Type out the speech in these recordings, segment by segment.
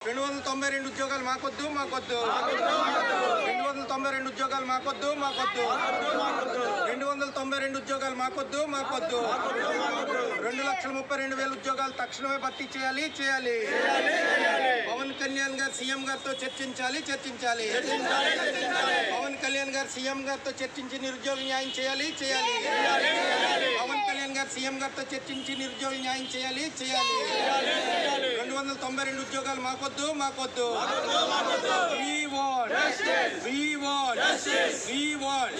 రెండు వందల తొంభై రెండు ఉద్యోగాలు మాకొద్దు మాకొద్దు రెండు వందల తొంభై రెండు ఉద్యోగాలు మాకొద్దు మాకొద్దు రెండు వందల తొంభై రెండు ఉద్యోగాలు మాకొద్దు మాకొద్దు రెండు లక్షల ముప్పై రెండు వేల ఉద్యోగాలు తక్షణమే భర్తీ చేయాలి చేయాలి పవన్ కళ్యాణ్ గారు సీఎం గారితో చర్చించాలి చర్చించాలి పవన్ కళ్యాణ్ గారు సీఎం గారితో చర్చించి నిరుద్యోగ న్యాయం చేయాలి చేయాలి పవన్ కళ్యాణ్ గారు సీఎం గారితో చర్చించి నిరుద్యోగ న్యాయం చేయాలి చేయాలి రెండు వందల తొంభై రెండు ఉద్యోగాలు మాకొద్దు మాకొద్దు We want. We want. We want.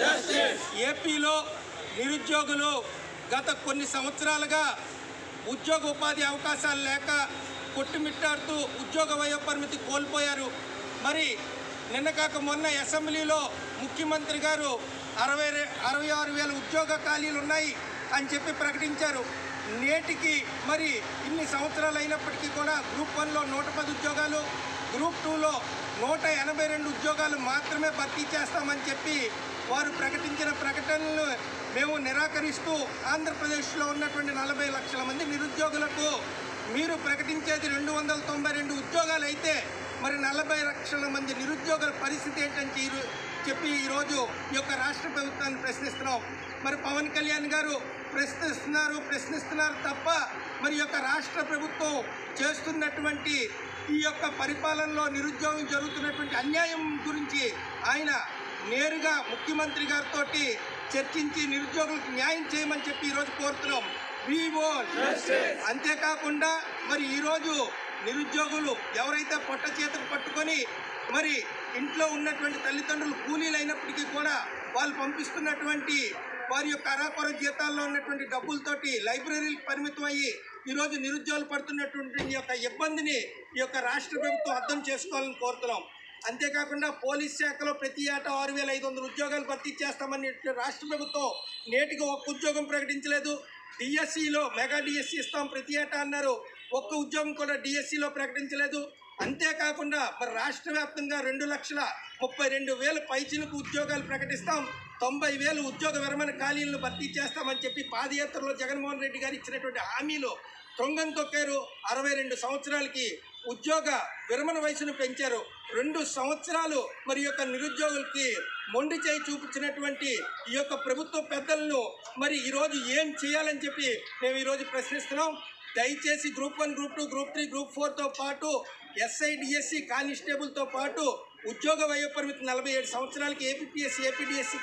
ఏపీలో నిరుద్యోగులు గత కొన్ని సంవత్సరాలుగా ఉద్యోగ ఉపాధి అవకాశాలు లేక కొట్టుమిట్టాడుతూ ఉద్యోగ వయోపరిమితి కోల్పోయారు మరి నిన్న కాక మొన్న అసెంబ్లీలో ముఖ్యమంత్రి గారు అరవై రె- అరవై ఆరు వేల ఉద్యోగ ఖాళీలు ఉన్నాయి అని చెప్పి ప్రకటించారు నేటికి మరి ఇన్ని సంవత్సరాలు అయినప్పటికీ కూడా గ్రూప్ వన్లో నూట పది ఉద్యోగాలు గ్రూప్ టూలో నూట ఎనభై రెండు ఉద్యోగాలు మాత్రమే భర్తీ చేస్తామని చెప్పి వారు ప్రకటించిన ప్రకటనలు మేము నిరాకరిస్తూ ఆంధ్రప్రదేశ్లో ఉన్నటువంటి నలభై లక్షల మంది నిరుద్యోగులకు మీరు ప్రకటించేది రెండు వందల తొంభై రెండు ఉద్యోగాలు అయితే మరి నలభై లక్షల మంది నిరుద్యోగుల పరిస్థితి ఏంటంటే ఈ రో- చెప్పి ఈరోజు ఈ యొక్క రాష్ట్ర ప్రభుత్వాన్ని ప్రశ్నిస్తున్నాం మరి పవన్ కళ్యాణ్ గారు ప్రశ్నిస్తున్నారు ప్రశ్నిస్తున్నారు తప్ప మరి ఈ యొక్క రాష్ట్ర ప్రభుత్వం చేస్తున్నటువంటి ఈ యొక్క పరిపాలనలో నిరుద్యోగం జరుగుతున్నటువంటి అన్యాయం గురించి ఆయన నేరుగా ముఖ్యమంత్రి గారితో చర్చించి నిరుద్యోగులకు న్యాయం చేయమని చెప్పి ఈరోజు కోరుతున్నాం We want. అంతేకాకుండా మరి ఈరోజు నిరుద్యోగులు ఎవరైతే పొట్ట చేతులు పట్టుకొని మరి ఇంట్లో ఉన్నటువంటి తల్లిదండ్రులు కూలీలు అయినప్పటికీ కూడా వాళ్ళు పంపిస్తున్నటువంటి వారి యొక్క అరాకొర జీతాల్లో ఉన్నటువంటి డబ్బులతోటి లైబ్రరీలకు పరిమితం అయ్యి ఈరోజు నిరుద్యోగులు పడుతున్నటువంటి ఈ యొక్క ఇబ్బందిని ఈ యొక్క రాష్ట్ర ప్రభుత్వం అర్థం చేసుకోవాలని కోరుతున్నాం అంతేకాకుండా పోలీస్ శాఖలో ప్రతి ఏటా ఆరు వేల ఐదు వందల ఉద్యోగాలు భర్తీ చేస్తామని రాష్ట్ర ప్రభుత్వం నేటికి ఒక్క ఉద్యోగం ప్రకటించలేదు డిఎస్సిలో మెగా డిఎస్సి ఇస్తాం ప్రతి ఏటా అన్నారు ఒక్క ఉద్యోగం కూడా డిఎస్సిలో ప్రకటించలేదు అంతేకాకుండా మరి రాష్ట్ర వ్యాప్తంగా రెండు లక్షల ముప్పై రెండు వేల పైచిలకు ఉద్యోగాలు ప్రకటిస్తాం తొంభై వేలు ఉద్యోగ విరమణ ఖాళీలను భర్తీ చేస్తామని చెప్పి పాదయాత్రలో జగన్మోహన్ రెడ్డి గారు ఇచ్చినటువంటి హామీలు తొంగం తొక్కారు అరవై రెండు సంవత్సరాలకి ఉద్యోగ విరమణ వయసును పెంచారు రెండు సంవత్సరాలు మరి యొక్క నిరుద్యోగులకి మొండి చేయి చూపించినటువంటి ఈ యొక్క ప్రభుత్వ పెద్దలను మరి ఈరోజు ఏం చేయాలని చెప్పి మేము ఈరోజు ప్రశ్నిస్తున్నాం దయచేసి group one group two group three group ఫోర్తో పాటు ఎస్ఐ డిఎస్సి కానిస్టేబుల్తో పాటు ఉద్యోగ వయోపరిమితి నలభై ఏడు సంవత్సరాలకి ఏపీఎస్సి ఏపీడిఎస్సి